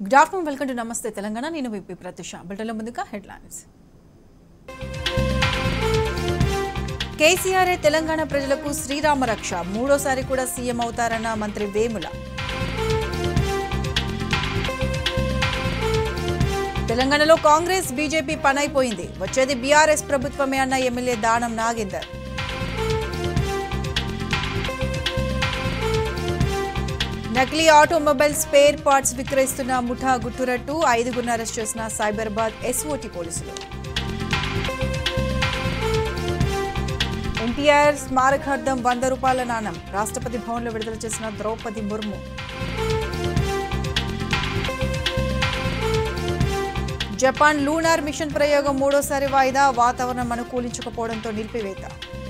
Good afternoon welcome to నమస్తే తెలంగాణ నేను VP Pratyusha బులెటిన్లో ముందుగా హెడ్లైన్స్ కేసీఆరే తెలంగాణ ప్రజలకు శ్రీరామ రక్ష మూడోసారి కూడా సీఎం అవుతారన్న మంత్రి వేముల తెలంగాణలో కాంగ్రెస్ బీజేపీ పనైపోయింది వచ్చేది బీఆర్ఎస్ ప్రభుత్వమే అన్న ఎమ్మెల్యే దానం నాగేందర్ నకిలీ ఆటోమొబైల్ స్పేర్ పార్ట్స్ విక్రయిస్తున్న ముఠా గుట్టురట్టు ఐదుగురిని అరెస్ట్ చేసిన సైబరాబాద్ ఎస్ఓటి పోలీసులు ఎన్టీఆర్ స్మారకార్థం వంద రూపాయల నాణం రాష్ట్రపతి భవన్లో విడుదల చేసిన Droupadi Murmu Japan lunar mission ప్రయోగం మూడోసారి వాయిదా వాతావరణం అనుకూలించకపోవడంతో నిలిపివేత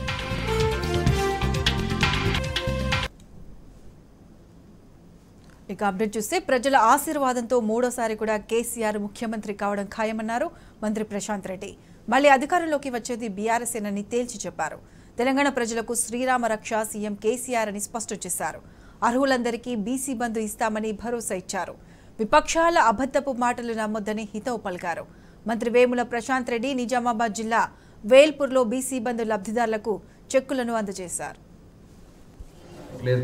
ఇక అప్డేట్ చూస్తే ప్రజల ఆశీర్వాదంతో మూడోసారి కూడా కేసీఆర్ ముఖ్యమంత్రి కావడం ఖాయమన్నారు మంత్రి ప్రశాంత్ రెడ్డి మళ్ళీ అధికారంలోకి వచ్చేది బీఆర్ఎస్ ఏనని తేల్చి చెప్పారు తెలంగాణ ప్రజలకు శ్రీరామ రక్ష సీఎం కేసీఆర్ అని స్పష్టం చేశారు అర్హులందరికీ బీసీ బంధు ఇస్తామని భరోసా ఇచ్చారు విపక్షాల అబద్ధపు మాటలు నమ్మొద్దని హితవు పలికారు మంత్రి వేముల ప్రశాంత్ రెడ్డి నిజామాబాద్ జిల్లా వేల్పూర్లో బీసీ బంధు లబ్ధిదారులకు చెక్కులను అందజేశారు లేదు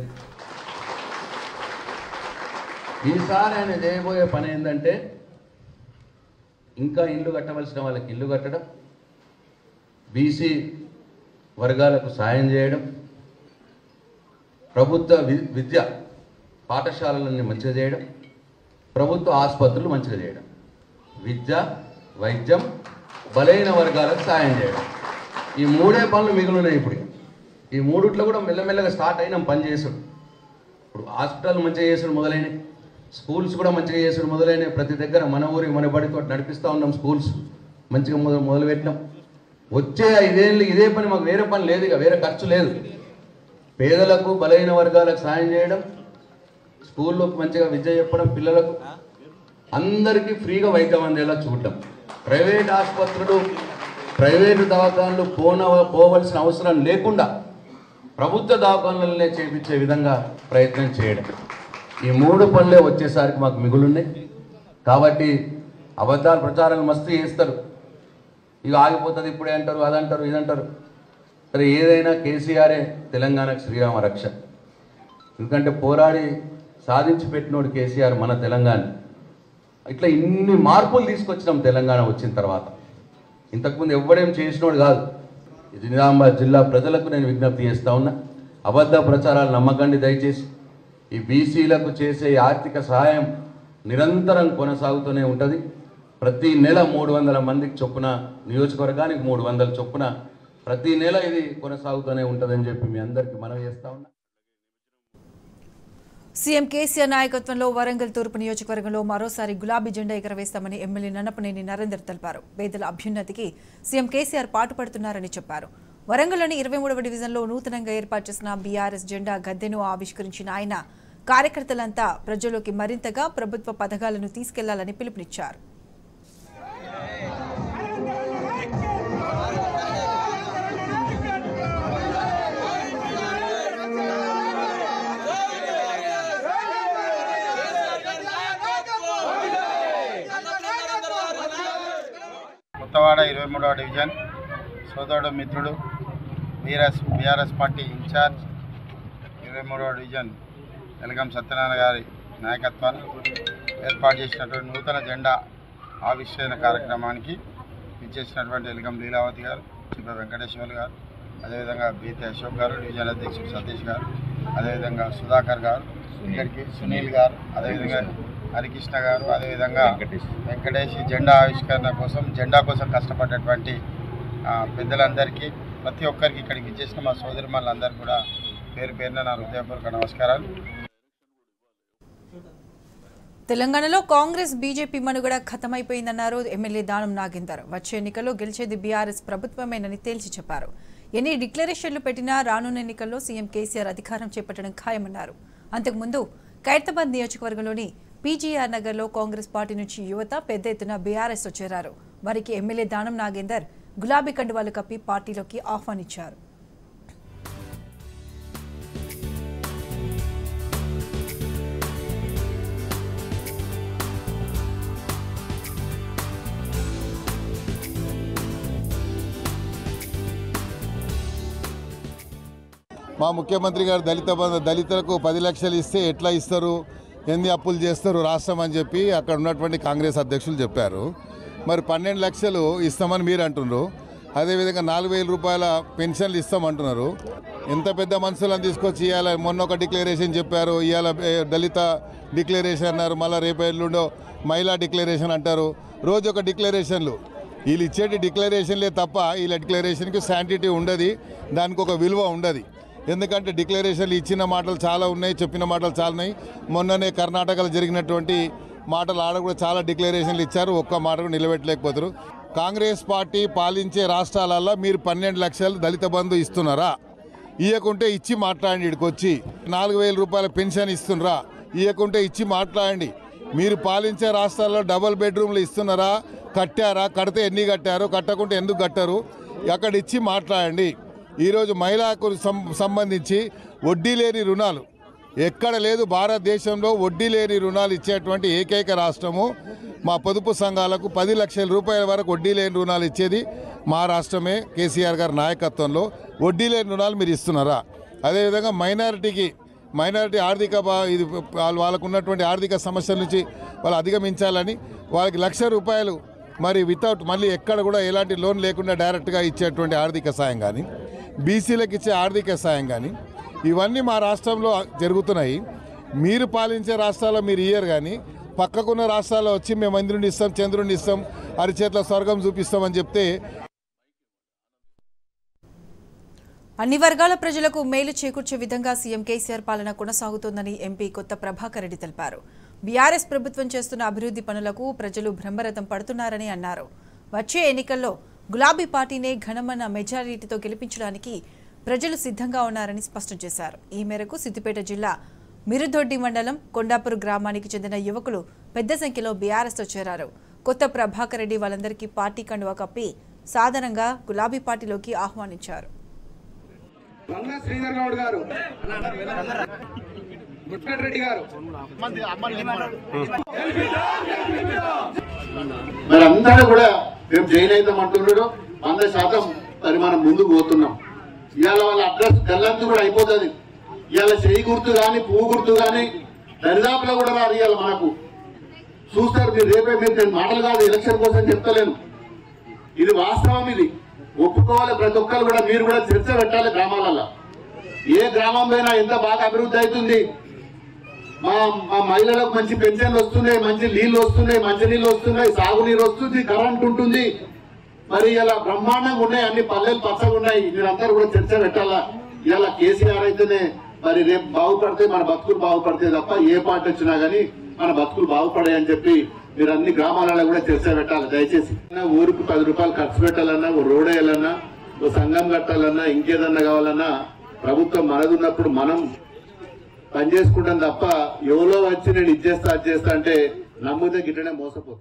ఈసారి ఆయన చేయబోయే పని ఏంటంటే ఇంకా ఇల్లు కట్టవలసిన వాళ్ళకి ఇల్లు కట్టడం బీసీ వర్గాలకు సాయం చేయడం ప్రభుత్వ వి- విద్య పాఠశాలలని మంచిగా చేయడం ప్రభుత్వ ఆసుపత్రులు మంచిగా చేయడం విద్య వైద్యం బలైన వర్గాలకు సాయం చేయడం ఈ మూడే పనులు మిగులున్నాయి ఇప్పుడు ఈ మూడిట్లో కూడా మెల్లమెల్లగా స్టార్ట్ అయినాం పని చేసుడు ఇప్పుడు హాస్పిటల్ మంచిగా చేసుడు మొదలైనవి స్కూల్స్ కూడా మంచిగా చేసుడు మొదలైనవి ప్రతి దగ్గర మన ఊరి మన బడితో నడిపిస్తూ ఉన్నాం స్కూల్స్ మంచిగా మొదలు మొదలుపెట్టినాం వచ్చే ఐదేళ్ళు ఇదే పని మాకు వేరే పని లేదు ఇక వేరే ఖర్చు లేదు పేదలకు బలైన వర్గాలకు సాయం చేయడం స్కూల్లో మంచిగా విద్య చెప్పడం పిల్లలకు అందరికీ ఫ్రీగా వైద్యం అందేలా చూడటం ప్రైవేట్ ఆసుపత్రులు ప్రైవేటు దవాఖానలు పోన పోవలసిన అవసరం లేకుండా ప్రభుత్వ దవాఖానలనే చేపించే విధంగా ప్రయత్నం చేయడం ఈ మూడు పనులే వచ్చేసరికి మాకు మిగులున్నాయి కాబట్టి అబద్ధాలు ప్రచారాలు మస్తు చేస్తారు ఇక ఆగిపోతుంది ఇప్పుడే అంటారు అదంటారు ఇదంటారు సరే ఏదైనా కేసీఆరే తెలంగాణకు శ్రీరామ రక్ష ఎందుకంటే పోరాడి సాధించి పెట్టినోడు కేసీఆర్ మన తెలంగాణ ఇట్లా ఇన్ని మార్పులు తీసుకొచ్చినాం తెలంగాణ వచ్చిన తర్వాత ఇంతకుముందు ఎవ్వడేం చేసినోడు కాదు ఇది నిజామాబాద్ జిల్లా ప్రజలకు నేను విజ్ఞప్తి చేస్తా ఉన్నా అబద్ధ ప్రచారాలు నమ్మకండి దయచేసి ఈ బీసీలకు చేసే ఆర్థిక సహాయం నిరంతరం కొనసాగుతూనే ఉంటుంది ప్రతి నెల మూడు వందల మందికి చొప్పున నియోజకవర్గానికి మూడు వందల చొప్పున ప్రతి నెల ఇది కొనసాగుతూనే ఉంటుందని చెప్పి మీ అందరికీ మనవి చేస్తా ఉన్నా సీఎం కేసీఆర్ నాయకత్వంలో వరంగల్ తూర్పు నియోజకవర్గంలో మరోసారి గులాబీ జెండా ఎగరవేస్తామని ఎమ్మెల్యే నన్నపనేని నరేందర్ తెలిపారు పేదల అభ్యున్నతికి సీఎం కేసీఆర్ పాటుపడుతున్నారని చెప్పారు వరంగల్లోని ఇరవై మూడవ డివిజన్లో నూతనంగా ఏర్పాటు చేసిన బీఆర్ఎస్ జెండా గద్దెను ఆవిష్కరించిన ఆయన కార్యకర్తలంతా ప్రజల్లోకి మరింతగా ప్రభుత్వ పథకాలను తీసుకెళ్లాలని పిలుపునిచ్చారు కొత్తవాడ ఇరవై మూడవ డివిజన్ సోదరుడు మిత్రుడు బీఆర్ఎస్ బీఆర్ఎస్ పార్టీ ఇన్ఛార్జ్ ఇరవై మూడవ డివిజన్ ఎలగం సత్యనారాయణ గారి నాయకత్వాన్ని ఏర్పాటు చేసినటువంటి నూతన జెండా ఆవిష్కరణ కార్యక్రమానికి ఇచ్చేసినటువంటి ఎలగం లీలావతి గారు చిప్ప వెంకటేశ్వర్లు గారు అదేవిధంగా బీతి అశోక్ గారు డివిజన్ అధ్యక్షుడు సతీష్ గారు అదేవిధంగా సుధాకర్ గారు ఇక్కడికి సునీల్ గారు అదేవిధంగా హరికృష్ణ గారు అదేవిధంగా వెంకటేష్ ఈ జెండా ఆవిష్కరణ కోసం జెండా కోసం కష్టపడ్డటువంటి ఆ, పెద్దలందరికీ ప్రతి ఒక్కరికి ఇక్కడికి ఇచ్చేసిన మా సోదరి అందరికీ కూడా పేరు పేరున నా హృదయపూర్వక నమస్కారాలు తెలంగాణలో కాంగ్రెస్ బీజేపీ మనుగడ ఖతమైపోయిందన్నారు ఎమ్మెల్యే దానం నాగేందర్ వచ్చే ఎన్నికల్లో గెలిచేది బీఆర్ఎస్ ప్రభుత్వమేనని తేల్చి చెప్పారు ఎన్ని డిక్లరేషన్లు పెట్టినా రానున్న ఎన్నికల్లో సీఎం కేసీఆర్ అధికారం చేపట్టడం ఖాయమన్నారు అంతకుముందు ఖైరతాబాద్ నియోజకవర్గంలోని పీజీఆర్ నగర్లో కాంగ్రెస్ పార్టీ నుంచి యువత పెద్ద ఎత్తున బీఆర్ఎస్ చేరారు వారికి ఎమ్మెల్యే దానం నాగేందర్ గులాబీ కండువాలు కప్పి పార్టీలోకి ఆహ్వానించారు మా ముఖ్యమంత్రి గారు దళిత బంధు దళితులకు పది లక్షలు ఇస్తే ఎట్లా ఇస్తారు ఎన్ని అప్పులు చేస్తారు రాష్ట్రం అని చెప్పి అక్కడ ఉన్నటువంటి కాంగ్రెస్ అధ్యక్షులు చెప్పారు మరి పన్నెండు లక్షలు ఇస్తామని మీరు అంటున్నారు అదేవిధంగా నాలుగు వేల రూపాయల పెన్షన్లు ఇస్తామంటున్నారు ఎంత పెద్ద మనుషులను తీసుకొచ్చి ఇవాళ మొన్న ఒక డిక్లరేషన్ చెప్పారు ఇవాళ ఏ, దళిత డిక్లరేషన్ అన్నారు మళ్ళీ రేపు ఎల్లుండో మహిళా డిక్లరేషన్ అంటారు రోజు ఒక డిక్లరేషన్లు వీళ్ళు ఇచ్చేటి డిక్లరేషన్లే తప్ప వీళ్ళ డిక్లరేషన్కి శాంటిటీ ఉండదు దానికి ఒక విలువ ఉండదు ఎందుకంటే డిక్లరేషన్లు ఇచ్చిన మాటలు చాలా ఉన్నాయి చెప్పిన మాటలు చాలా ఉన్నాయి మొన్ననే కర్ణాటకలో జరిగినటువంటి మాటలు ఆడ కూడా చాలా డిక్లరేషన్లు ఇచ్చారు ఒక్క మాట కూడా నిలబెట్టలేకపోతారు కాంగ్రెస్ పార్టీ పాలించే రాష్ట్రాలలో మీరు పన్నెండు లక్షలు దళిత బంధు ఇస్తున్నారా ఇవ్వకుంటే ఇచ్చి మాట్లాడండి ఇక్కడికి వచ్చి నాలుగు వేల రూపాయల పెన్షన్ ఇస్తున్నారా ఇవ్వకుంటే ఇచ్చి మాట్లాడండి మీరు పాలించే రాష్ట్రాల్లో డబుల్ బెడ్రూమ్లు ఇస్తున్నారా కట్టారా కడితే ఎన్ని కట్టారు కట్టకుంటే ఎందుకు కట్టారు అక్కడ ఇచ్చి మాట్లాడండి ఈరోజు మహిళలకు సం- సంబంధించి వడ్డీ లేని రుణాలు ఎక్కడ లేదు భారతదేశంలో వడ్డీ లేని రుణాలు ఇచ్చేటువంటి ఏకైక రాష్ట్రము మా పొదుపు సంఘాలకు పది లక్షల రూపాయల వరకు వడ్డీ లేని రుణాలు ఇచ్చేది మా రాష్ట్రమే కేసీఆర్ గారి నాయకత్వంలో వడ్డీ లేని రుణాలు మీరు ఇస్తున్నారా అదేవిధంగా మైనారిటీకి మైనారిటీ ఆర్థిక బా ఇది వాళ్ళు వాళ్ళకు ఉన్నటువంటి ఆర్థిక సమస్యల నుంచి వాళ్ళు అధిగమించాలని వాళ్ళకి లక్ష రూపాయలు మరి వితౌట్ మళ్ళీ ఎక్కడ కూడా ఎలాంటి లోన్ లేకుండా డైరెక్ట్గా ఇచ్చేటువంటి ఆర్థిక సాయం కానీ బీసీలకు ఇచ్చే ఆర్థిక సాయం కానీ ఇవన్నీ మా రాష్ట్రంలో జరుగుతున్నాయి మీరు పాలించే రాష్ట్రాల్లో మీరు ఇయ్యరు కానీ పక్కకున్న రాష్ట్రాల్లో వచ్చి మేము ఇంద్రుని ఇస్తాం చంద్రుని ఇస్తాం అరిచేట్ల స్వర్గం చూపిస్తామని చెప్తే అన్ని వర్గాల ప్రజలకు మేలు చేకూర్చే విధంగా సీఎం కేసీఆర్ పాలన కొనసాగుతోందని ఎంపీ కొత్త ప్రభాకర్ రెడ్డి తెలిపారు బీఆర్ఎస్ ప్రభుత్వం చేస్తున్న అభివృద్ధి పనులకు ప్రజలు బ్రహ్మరథం పడుతున్నారని అన్నారు వచ్చే ఎన్నికల్లో గులాబీ పార్టీనే ఘనమైన మెజారిటీతో గెలిపించడానికి ప్రజలు సిద్ధంగా ఉన్నారని స్పష్టం చేశారు ఈ మేరకు సిద్దిపేట జిల్లా మిరుదొడ్డి మండలం కొండాపూర్ గ్రామానికి చెందిన యువకులు పెద్ద సంఖ్యలో బీఆర్ఎస్తో చేరారు కొత్త ప్రభాకర్ రెడ్డి వాళ్ళందరికీ పార్టీ కండువా కప్పి సాధారణంగా గులాబీ పార్టీలోకి ఆహ్వానించారు రంగా శ్రీధర్ గౌడ్ గారు ముట్కట్ రెడ్డి గారు మరి అందరూ కూడా మేము జైన్ అవుతాం అంటున్నారు వంద శాతం మరి మనం ముందుకు పోతున్నాం ఇవాళ వాళ్ళ అడ్రస్ గల్లంతు కూడా అయిపోతుంది ఇవాళ చేయి గుర్తు కానీ పువ్వు గుర్తు కానీ దరిదాపులో కూడా రాదు ఇవాళ మనకు చూస్తారు మీరు రేపే మీరు నేను మాటలు కాదు ఎలక్షన్ కోసం చెప్తలేను ఇది వాస్తవం ఇది ఒప్పుకోవాలి ప్రతి ఒక్కరు కూడా మీరు కూడా చర్చ పెట్టాలి గ్రామాలలో ఏ గ్రామం పోయినా ఎంత బాగా అభివృద్ధి అవుతుంది మా మా మహిళలకు మంచి పెన్షన్లు వస్తున్నాయి మంచి నీళ్లు వస్తున్నాయి మంచి నీళ్ళు వస్తున్నాయి సాగునీరు వస్తుంది కరెంట్ ఉంటుంది మరి ఇలా బ్రహ్మాండంగా ఉన్నాయి అన్ని పల్లెలు పచ్చగా ఉన్నాయి మీరందరూ కూడా చర్చ పెట్టాలా ఇలా కేసీఆర్ అయితేనే మరి రేపు బాగుపడితే మన బతుకులు బాగుపడితే తప్ప ఏ పార్టీ వచ్చినా గానీ మన బతుకులు బాగుపడాయి అని చెప్పి మీరు అన్ని గ్రామాలలో కూడా చర్చ పెట్టాలి దయచేసి ఊరికి పది రూపాయలు ఖర్చు పెట్టాలన్నా ఓ రోడ్ వేయాలన్నా ఓ సంఘం కట్టాలన్నా ఇంకేదన్నా కావాలన్నా ప్రభుత్వం మనది ఉన్నప్పుడు మనం పని చేసుకుంటాం తప్ప ఎవరో వచ్చి నేను ఇచ్చేస్తా అది చేస్తా అంటే నమ్మితే గిట్టనే మోసపోతుంది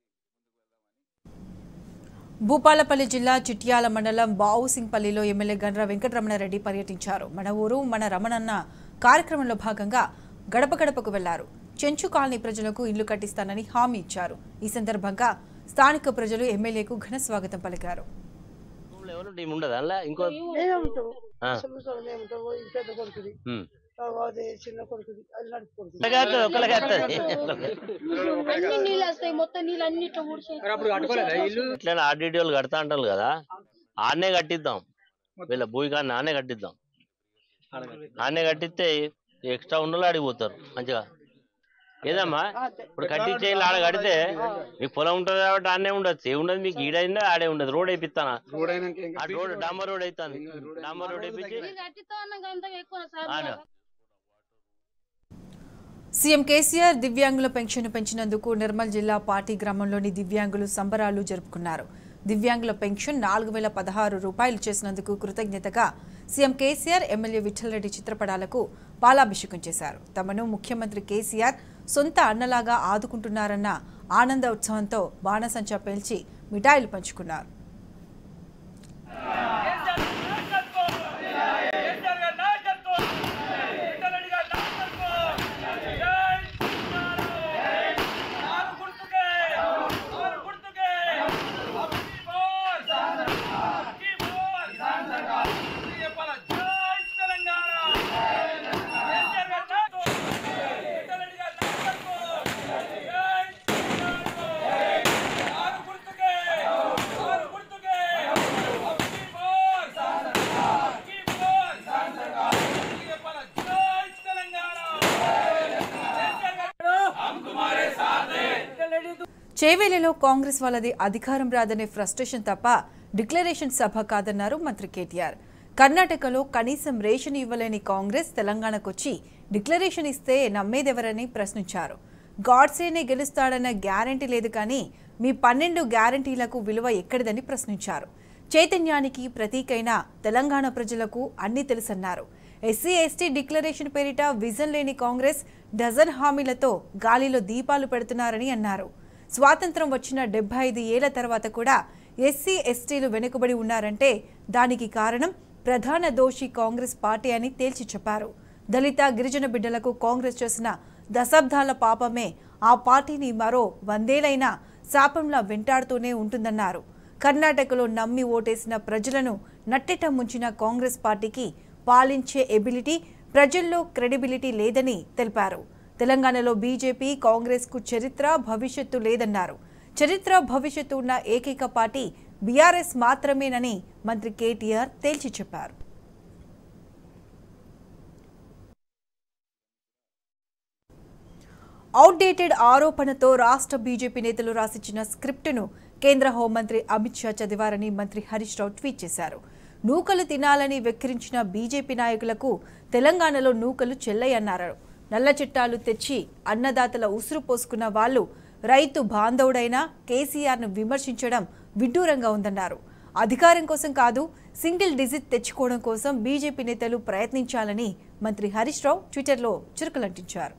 భూపాలపల్లి జిల్లా చిట్యాల మండలం బావుసింగ్పల్లిలో ఎమ్మెల్యే గండ్ర వెంకటరమణారెడ్డి పర్యటించారు మన ఊరు మన రమణన్న కార్యక్రమంలో భాగంగా గడప గడపకు వెళ్లారు చెంచు కాలనీ ప్రజలకు ఇల్లు కట్టిస్తానని హామీ ఇచ్చారు ఈ సందర్భంగా స్థానిక ప్రజలు ఎమ్మెల్యేకు ఘన స్వాగతం పలికారు ఎవరు టీం ఉండదు అలా ఇంకో మేమే ఉంటాం ఆ. సంవత్సరాలు మేము ఉంటాం ఈ పెద్ద కొడుకుది ఉమ్. తర్వాత ఈ చిన్న కొడుకుది అది నడుపుకుంటుంది ఒకళ్ళకే వస్తది, ఒకళ్ళకే వస్తది. అన్ని నీళ్ళు వస్తాయి మొత్తం నీళ్ళు అన్నిట్లో ఊడ్చేస్తాయి ఇట్లా ఆర్డీడీలు కడతా అంటారు కదా ఆడనే కట్టిద్దాం వీళ్ళ భూమి కానీ ఆడనే కట్టిద్దాం ఆడనే కట్టిస్తే ఎక్స్ట్రా ఉన్నోళ్ళు ఆడిపోతారు మంచిగా ఏదమ్మా ఇప్పుడు కట్టించే ఇల్లు ఆడ కడితే మీకు పొలం ఉంటుంది కాబట్టి ఆడనే ఉండొచ్చు ఏ ఉండదు మీకు ఈడైందా ఆడే ఉండదు రోడ్ వేపిస్తానా రోడ్ అయినాక ఇంకా ఆ రోడ్ డాంబర్ రోడ్ అవుతుంది డాంబర్ రోడ్ వేపించి మీరు కట్టిస్తా అన్నాక అంత ఎక్కువ ఆడ సార్ సీఎం కేసీఆర్ దివ్యాంగుల పెన్షన్ పెంచినందుకు నిర్మల్ జిల్లా పార్టీ గ్రామంలోని దివ్యాంగులు సంబరాలు జరుపుకున్నారు దివ్యాంగుల పెన్షన్ నాలుగు వేల పదహారు రూపాయలు చేసినందుకు కృతజ్ఞతగా సీఎం కేసీఆర్ ఎమ్మెల్యే విఠలరెడ్డి చిత్రపటాలకు పాలాభిషేకం చేశారు తమను ముఖ్యమంత్రి కేసీఆర్ సొంత అన్నలాగా ఆదుకుంటున్నారన్న ఆనంద ఉత్సవంతో బాణసంచా పేల్చి మిఠాయిలు పంచుకున్నారు తెలంగాణ చేవేలిలో కాంగ్రెస్ వాళ్ళది అధికారం రాదనే ఫ్రస్ట్రేషన్ తప్ప డిక్లరేషన్ సభ కాదన్నారు మంత్రి కేటీఆర్ కర్ణాటకలో కనీసం రేషన్ ఇవ్వలేని కాంగ్రెస్ తెలంగాణకొచ్చి డిక్లరేషన్ ఇస్తే నమ్మేదెవరని ప్రశ్నించారు గాడ్సేనే గెలుస్తాడన్న గ్యారంటీ లేదు కానీ మీ పన్నెండు గ్యారంటీలకు విలువ ఎక్కడిదని ప్రశ్నించారు చైతన్యానికి ప్రతీకైన తెలంగాణ ప్రజలకు అన్ని తెలుసన్నారు ఎస్సీ ఎస్టీ డిక్లరేషన్ పేరిట విజన్ లేని కాంగ్రెస్ డజన్ హామీలతో గాలిలో దీపాలు పెడుతున్నారని అన్నారు స్వాతంత్రం వచ్చిన డెబ్బై ఐదు ఏళ్ల తర్వాత కూడా ఎస్సీ ఎస్టీలు వెనుకబడి ఉన్నారంటే దానికి కారణం ప్రధాన దోషి కాంగ్రెస్ పార్టీ అని తేల్చి చెప్పారు దళిత గిరిజన బిడ్డలకు కాంగ్రెస్ చేసిన దశాబ్దాల పాపమే ఆ పార్టీని మరో వందేలైనా శాపంలా వెంటాడుతూనే ఉంటుందన్నారు కర్ణాటకలో నమ్మి ఓటేసిన ప్రజలను నట్టెట ముంచిన కాంగ్రెస్ పార్టీకి పాలించే ఎబిలిటీ ప్రజల్లో క్రెడిబిలిటీ లేదని తెలిపారు తెలంగాణలో బీజేపీ కాంగ్రెస్కు చరిత్ర భవిష్యత్తు లేదన్నారు చరిత్ర భవిష్యత్తు ఉన్న ఏకైక పార్టీ బీఆర్ఎస్ మాత్రమేనని మంత్రి కేటీఆర్ తేల్చి చెప్పారు అవుట్డేటెడ్ ఆరోపణతో రాష్ట్ర బీజేపీ నేతలు రాసిచ్చిన స్క్రిప్టును కేంద్ర హోంమంత్రి అమిత్ షా చదివారని మంత్రి హరీష్ రావు ట్వీట్ చేశారు నూకలు తినాలని వెక్కిరించిన బీజేపీ నాయకులకు తెలంగాణలో నూకలు చెల్లయన్నారు నల్ల చిట్టాలు తెచ్చి అన్నదాతల ఉసురు పోసుకున్న వాళ్ళు రైతు బాంధవుడైన కేసీఆర్ను విమర్శించడం విడ్డూరంగా ఉందన్నారు అధికారం కోసం కాదు సింగిల్ డిజిట్ తెచ్చుకోవడం కోసం బీజేపీ నేతలు ప్రయత్నించాలని మంత్రి హరీష్ రావు ట్విట్టర్లో చురుకులంటించారు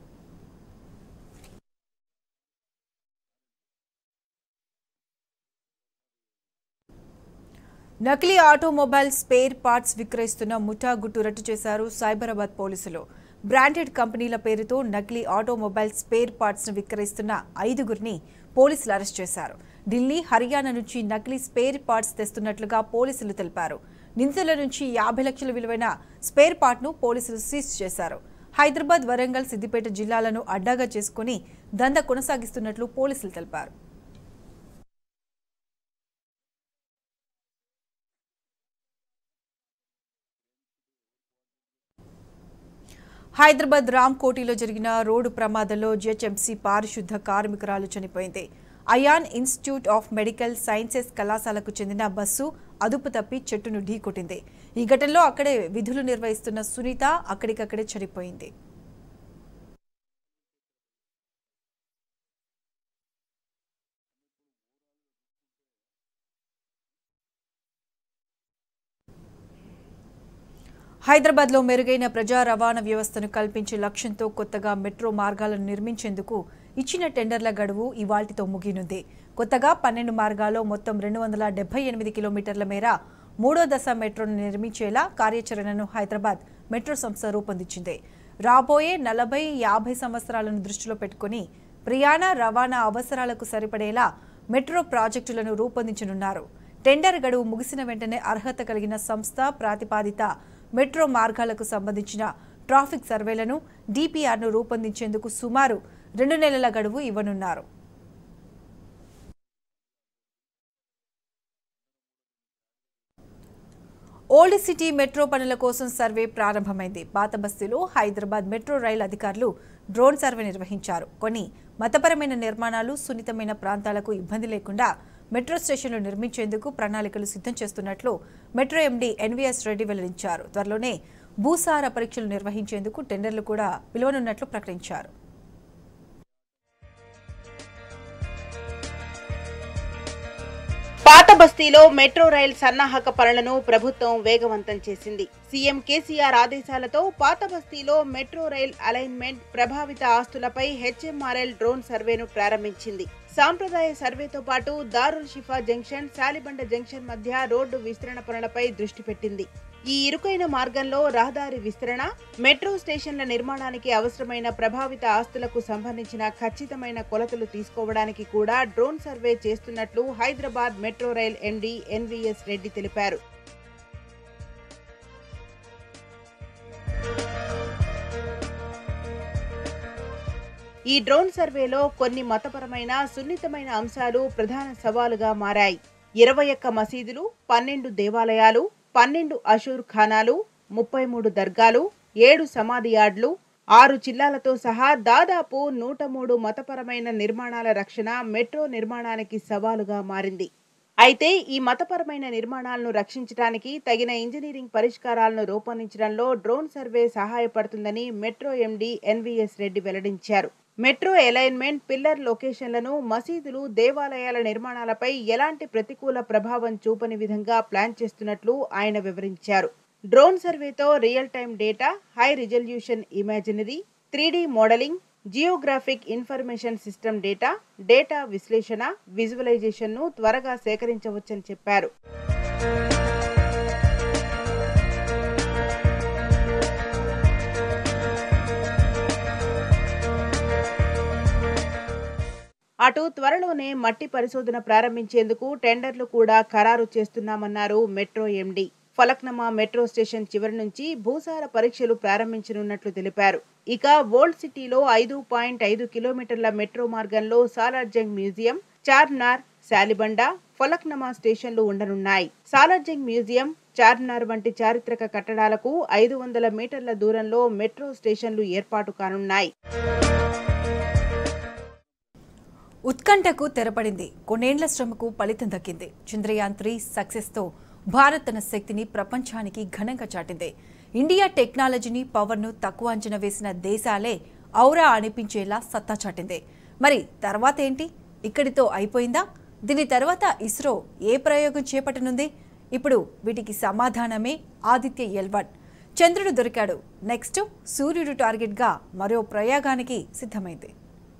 నకిలీ ఆటోమొబైల్ స్పేర్ పార్ట్స్ విక్రయిస్తున్న ముఠా గుట్టు రట్టు చేశారు సైబరాబాద్ పోలీసులు బ్రాండెడ్ కంపెనీల పేరుతో నకిలీ ఆటోమొబైల్ స్పేర్ పార్ట్స్ ను విక్రయిస్తున్న ఐదుగురిని పోలీసులు అరెస్ట్ చేశారు ఢిల్లీ హర్యానా నుంచి నకిలీ స్పేర్ పార్ట్స్ తెస్తున్నట్లుగా పోలీసులు తెలిపారు నిందితుల నుంచి యాభై లక్షల విలువైన స్పేర్ పార్ట్ను పోలీసులు సీజ్ చేశారు హైదరాబాద్ వరంగల్ సిద్దిపేట జిల్లాలను అడ్డాగా చేసుకుని దంద కొనసాగిస్తున్నట్లు పోలీసులు తెలిపారు హైదరాబాద్ రామ్కోటిలో జరిగిన రోడ్డు ప్రమాదంలో జిహెచ్ఎంసీ పారిశుద్ధ కార్మికురాలు చనిపోయింది Ayaan institute of medical sciences కళాశాలకు చెందిన బస్సు అదుపు తప్పి చెట్టును ఢీకొట్టింది ఈ ఘటనలో అక్కడే విధులు నిర్వహిస్తున్న సునీత అక్కడికక్కడే చనిపోయింది హైదరాబాద్లో మెరుగైన ప్రజా రవాణా వ్యవస్థను కల్పించే లక్ష్యంతో కొత్తగా మెట్రో మార్గాలను నిర్మించేందుకు ఇచ్చిన టెండర్ల గడువు ఇవాల్టితో ముగినుంది కొత్తగా పన్నెండు మార్గాల్లో మొత్తం రెండు వందల డెబ్బై ఎనిమిది కిలోమీటర్ల మేర మూడో దశ మెట్రోను నిర్మించేలా కార్యాచరణను హైదరాబాద్ మెట్రో సంస్థ రూపొందించింది రాబోయే నలభై యాభై సంవత్సరాలను దృష్టిలో పెట్టుకుని ప్రయాణ రవాణా అవసరాలకు సరిపడేలా మెట్రో ప్రాజెక్టులను రూపొందించనున్నారు టెండర్ గడువు ముగిసిన వెంటనే అర్హత కలిగిన సంస్థ ప్రాతిపాదిత మెట్రో మార్గాలకు సంబంధించిన ట్రాఫిక్ సర్వేలను డిపిఆర్ను రూపొందించేందుకు సుమారు రెండు నెలల గడువు ఇవ్వనున్నారు ఓల్డ్ సిటీ మెట్రో పనుల కోసం సర్వే ప్రారంభమైంది పాత బస్తీలో హైదరాబాద్ మెట్రో రైల్ అధికారులు డ్రోన్ సర్వే నిర్వహించారు కొన్ని మతపరమైన నిర్మాణాలు సున్నితమైన ప్రాంతాలకు ఇబ్బంది లేకుండా మెట్రో స్టేషన్లు నిర్మించేందుకు ప్రణాళికలు సిద్ధం చేస్తున్నట్లు మెట్రో ఎండీ ఎన్వీఎస్ రెడ్డి వెల్లడించారు త్వరలోనే భూసార పరీక్షలు నిర్వహించేందుకు టెండర్లు కూడా పిలువనున్నట్లు ప్రకటించారు పాత బస్తీలో మెట్రో రైల్ సన్నాహక పనులను ప్రభుత్వం వేగవంతం చేసింది సీఎం కేసీఆర్ ఆదేశాలతో పాత బస్తీలో మెట్రో రైల్ అలైన్మెంట్ ప్రభావిత ఆస్తులపై హెచ్ఎంఆర్ఎల్ డ్రోన్ సర్వేను ప్రారంభించింది సాంప్రదాయ సర్వేతో పాటు దారుల్ షిఫా జంక్షన్ శాలిబండ జంక్షన్ మధ్య రోడ్డు విస్తరణ పనులపై దృష్టి పెట్టింది ఈ ఇరుకైన మార్గంలో రహదారి విస్తరణ మెట్రో స్టేషన్ల నిర్మాణానికి అవసరమైన ప్రభావిత ఆస్తులకు సంబంధించిన ఖచ్చితమైన కొలతలు తీసుకోవడానికి కూడా డ్రోన్ సర్వే చేస్తున్నట్లు Hyderabad metro rail MD NVS Reddy తెలిపారు ఈ డ్రోన్ సర్వేలో కొన్ని మతపరమైన సున్నితమైన అంశాలు ప్రధాన సవాలుగా మారాయి ఇరవై ఒక్క మసీదులు పన్నెండు దేవాలయాలు పన్నెండు అషూర్ ఖానాలు ముప్పై మూడు దర్గాలు ఏడు సమాధి యార్డ్లు ఆరు జిల్లాలతో సహా దాదాపు నూట మూడు మతపరమైన నిర్మాణాల రక్షణ మెట్రో నిర్మాణానికి సవాలుగా మారింది అయితే ఈ మతపరమైన నిర్మాణాలను రక్షించడానికి తగిన ఇంజనీరింగ్ పరిష్కారాలను రూపొందించడంలో డ్రోన్ సర్వే సహాయపడుతుందని మెట్రో ఎండీ ఎన్వీఎస్ రెడ్డి వెల్లడించారు మెట్రో అలైన్మెంట్ పిల్లర్ లొకేషన్లను మసీదులు దేవాలయాల నిర్మాణాలపై ఎలాంటి ప్రతికూల ప్రభావం చూపని విధంగా ప్లాన్ చేస్తున్నట్లు ఆయన వివరించారు డ్రోన్ సర్వేతో real time data high resolution imaginary three modelling geographic information system data data విశ్లేషణ విజువలైజేషన్ను త్వరగా సేకరించవచ్చని చెప్పారు అటు త్వరలోనే మట్టి పరిశోధన ప్రారంభించేందుకు టెండర్లు కూడా ఖరారు చేస్తున్నామన్నారు metro MD Falaknuma metro station చివరి నుంచి భూసార పరీక్షలు ప్రారంభించనున్నట్లు తెలిపారు ఇక ఓల్డ్ సిటీలో ఐదు పాయింట్ ఐదు కిలోమీటర్ల మెట్రో మార్గంలో సాలార్జంగ్ మ్యూజియం చార్మినార్ శాలిబండ ఫలక్నమా స్టేషన్లు ఉండనున్నాయి సాలార్జంగ్ మ్యూజియం చార్మినార్ వంటి చారిత్రక కట్టడాలకు ఐదు వందల మీటర్ల దూరంలో మెట్రో స్టేషన్లు ఏర్పాటు కానున్నాయి ఉత్కంఠకు తెరపడింది కొన్నేండ్ల శ్రమకు ఫలితం దక్కింది చంద్రయాన్ త్రీ సక్సెస్తో భారత్ తన శక్తిని ప్రపంచానికి ఘనంగా చాటింది ఇండియా టెక్నాలజీని పవర్ను తక్కువ అంచనా వేసిన దేశాలే ఔరా అనిపించేలా సత్తా చాటింది మరి తర్వాత ఏంటి ఇక్కడితో అయిపోయిందా దీని తర్వాత ఇస్రో ఏ ప్రయోగం చేపట్టనుంది ఇప్పుడు వీటికి సమాధానమే ఆదిత్య ఎల్వన్ చంద్రుడు దొరికాడు నెక్స్ట్ సూర్యుడు టార్గెట్గా మరో ప్రయోగానికి సిద్ధమైంది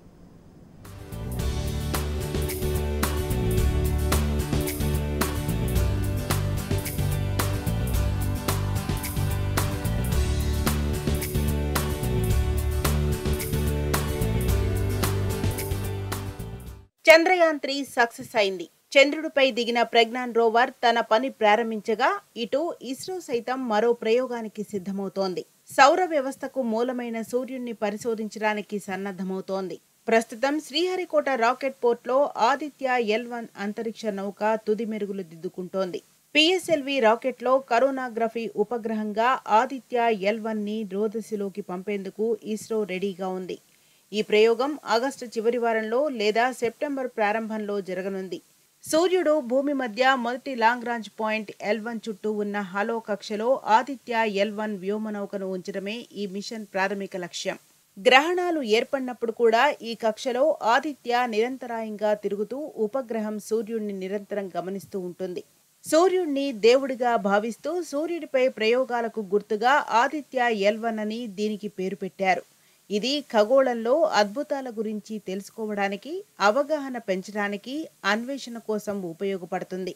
చంద్రయాన్ త్రీ సక్సెస్ అయింది చంద్రుడిపై దిగిన ప్రజ్ఞాన్ రోవర్ తన పని ప్రారంభించగా ఇటు ఇస్రో సైతం మరో ప్రయోగానికి సిద్ధమవుతోంది సౌర వ్యవస్థకు మూలమైన సూర్యుడిని పరిశోధించడానికి సన్నద్ధమవుతోంది ప్రస్తుతం శ్రీహరికోట రాకెట్ పోర్ట్లో ఆదిత్య ఎల్ వన్ అంతరిక్ష నౌక తుది మెరుగులు దిద్దుకుంటోంది పిఎస్ఎల్వి రాకెట్లో కరోనాగ్రఫీ ఉపగ్రహంగా ఆదిత్య ఎల్ వన్ ని రోదసిలోకి పంపేందుకు ఇస్రో రెడీగా ఉంది ఈ ప్రయోగం ఆగస్టు చివరి వారంలో లేదా సెప్టెంబర్ ప్రారంభంలో జరగనుంది సూర్యుడు భూమి మధ్య మొదటి Lagrange point L one చుట్టూ ఉన్న హలో కక్షలో ఆదిత్య ఎల్ వన్ వ్యోమనౌకను ఉంచడమే ఈ మిషన్ ప్రాథమిక లక్ష్యం గ్రహణాలు ఏర్పడినప్పుడు కూడా ఈ కక్షలో ఆదిత్య నిరంతరాయంగా తిరుగుతూ ఉపగ్రహం సూర్యుడిని నిరంతరం గమనిస్తూ ఉంటుంది సూర్యుడిని దేవుడిగా భావిస్తూ సూర్యుడిపై ప్రయోగాలకు గుర్తుగా ఆదిత్య ఎల్ వన్ అని దీనికి పేరు పెట్టారు ఇది ఖగోళంలో అద్భుతాల గురించి తెలుసుకోవడానికి అవగాహన పెంచడానికి అన్వేషణ కోసం ఉపయోగపడుతుంది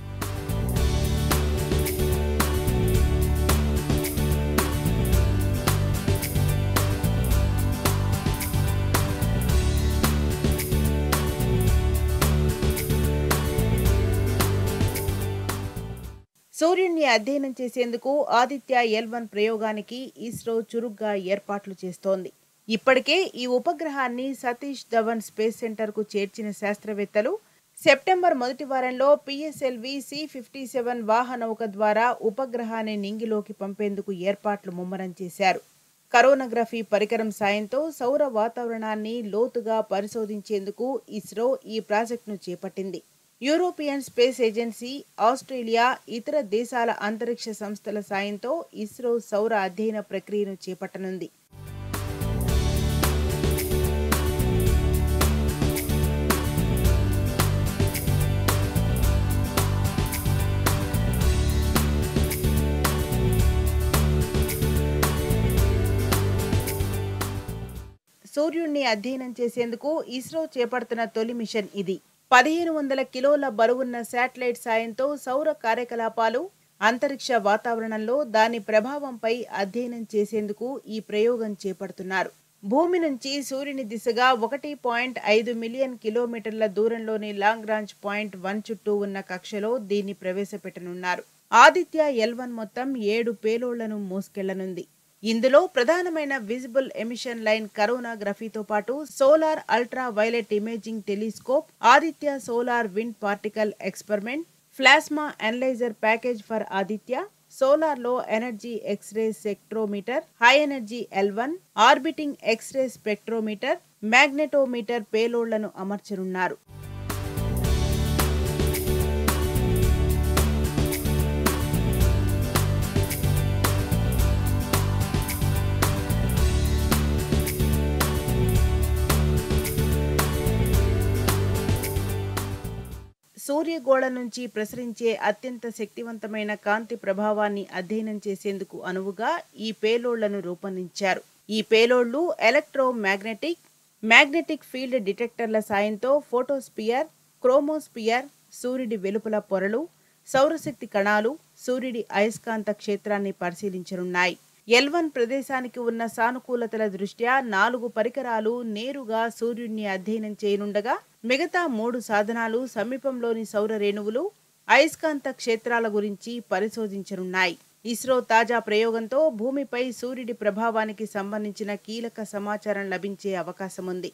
సూర్యుడిని అధ్యయనం చేసేందుకు ఆదిత్య ఎల్ వన్ ప్రయోగానికి ఇస్రో చురుగ్గా ఏర్పాట్లు చేస్తోంది ఇప్పటికే ఈ ఉపగ్రహాన్ని సతీష్ ధవన్ స్పేస్ సెంటర్కు చేర్చిన శాస్త్రవేత్తలు సెప్టెంబర్ మొదటి వారంలో పిఎస్ఎల్వి సి ఫిఫ్టీ సెవెన్ వాహనౌక ద్వారా ఉపగ్రహాన్ని నింగిలోకి పంపేందుకు ఏర్పాట్లు ముమ్మరం చేశారు కరోనోగ్రఫీ పరికరం సాయంతో సౌర వాతావరణాన్ని లోతుగా పరిశోధించేందుకు ఇస్రో ఈ ప్రాజెక్టును చేపట్టింది యూరోపియన్ స్పేస్ ఏజెన్సీ ఆస్ట్రేలియా ఇతర దేశాల అంతరిక్ష సంస్థల సాయంతో ఇస్రో సౌర అధ్యయన ప్రక్రియను చేపట్టనుంది సూర్యుడిని అధ్యయనం చేసేందుకు ఇస్రో చేపడుతున్న తొలి మిషన్ ఇది పదిహేను వందల కిలోల బరువున్న శాటిలైట్ సాయంతో సౌర కార్యకలాపాలు అంతరిక్ష వాతావరణంలో దాని ప్రభావంపై అధ్యయనం చేసేందుకు ఈ ప్రయోగం చేపడుతున్నారు భూమి నుంచి సూర్యుని దిశగా ఒకటి పాయింట్ ఐదు మిలియన్ కిలోమీటర్ల దూరంలోని లాంగ్ రాంజ్ పాయింట్ వన్ చుట్టూ ఉన్న కక్షలో దీన్ని ప్రవేశపెట్టనున్నారు ఆదిత్య ఎల్ వన్ మొత్తం ఏడు పేలోళ్లను మోసుకెళ్లనుంది ఇందులో ప్రధానమైన విజిబుల్ ఎమిషన్ లైన్ కరోనాగ్రఫీతో పాటు solar ultraviolet imaging telescope Aditya solar wind particle experiment plasma analyser package for Aditya సోలార్లో energy X-ray spectrometer high energy L one orbiting X-ray spectrometer magnetometer పేలోడ్లను అమర్చనున్నారు సూర్యగోళ నుంచి ప్రసరించే అత్యంత శక్తివంతమైన కాంతి ప్రభావాన్ని అధ్యయనం చేసేందుకు అనువుగా ఈ పేలోడ్లను రూపొందించారు ఈ పేలోడ్లు ఎలక్ట్రో మ్యాగ్నెటిక్ మ్యాగ్నెటిక్ ఫీల్డ్ డిటెక్టర్ల సాయంతో ఫోటోస్పియర్ క్రోమోస్పియర్ సూర్యుడి వెలుపల పొరలు సౌరశక్తి కణాలు సూర్యుడి అయస్కాంత క్షేత్రాన్ని పరిశీలించనున్నాయి ఎల్ వన్ ప్రదేశానికి ఉన్న సానుకూలతల దృష్ట్యా నాలుగు పరికరాలు నేరుగా సూర్యుడిని అధ్యయనం చేయనుండగా మిగతా మూడు సాధనాలు సమీపంలోని సౌర రేణువులు అయస్కాంత క్షేత్రాల గురించి పరిశోధించనున్నాయి ఇస్రో తాజా ప్రయోగంతో భూమిపై సూర్యుడి ప్రభావానికి సంబంధించిన కీలక సమాచారం లభించే అవకాశం ఉంది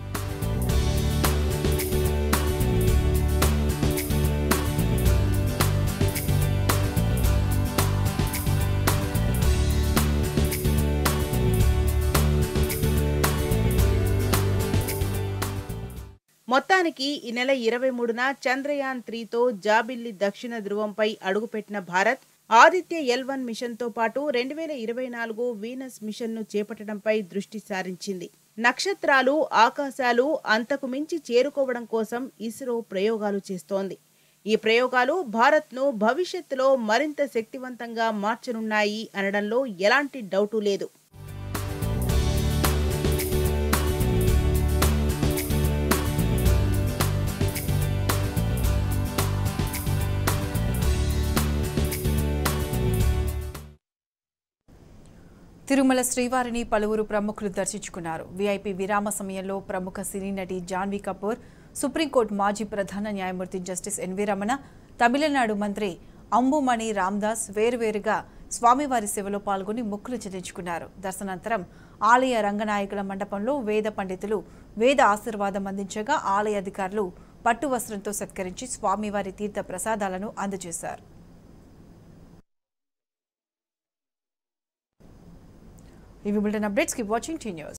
మొత్తానికి ఈ నెల ఇరవై మూడున చంద్రయాన్ త్రీతో జాబిల్లి దక్షిణ ధ్రువంపై అడుగుపెట్టిన భారత్ ఆదిత్య ఎల్ వన్ మిషన్తో పాటు రెండు వేల ఇరవై నాలుగు వీనస్ మిషన్ను చేపట్టడంపై దృష్టి సారించింది నక్షత్రాలు ఆకాశాలు అంతకు మించి చేరుకోవడం కోసం ఇస్రో ప్రయోగాలు చేస్తోంది ఈ ప్రయోగాలు భారత్ను భవిష్యత్తులో మరింత శక్తివంతంగా మార్చనున్నాయి అనడంలో ఎలాంటి డౌటు లేదు తిరుమల శ్రీవారిని పలువురు ప్రముఖులు దర్శించుకున్నారు వీఐపీ విరామ సమయంలో ప్రముఖ సినీ నటి జాన్వీ కపూర్ సుప్రీంకోర్టు మాజీ ప్రధాన న్యాయమూర్తి జస్టిస్ ఎన్వి రమణ తమిళనాడు మంత్రి అంబుమణి రామ్దాస్ వేరువేరుగా స్వామివారి సేవలో పాల్గొని మొక్కులు చెల్లించుకున్నారు దర్శనానంతరం ఆలయ రంగనాయకుల మండపంలో వేద పండితులు వేద ఆశీర్వాదం అందించగా ఆలయ అధికారులు పట్టు వస్త్రంతో సత్కరించి స్వామివారి తీర్థ ప్రసాదాలను అందజేశారు ఇవి bulletin updates keep watching T news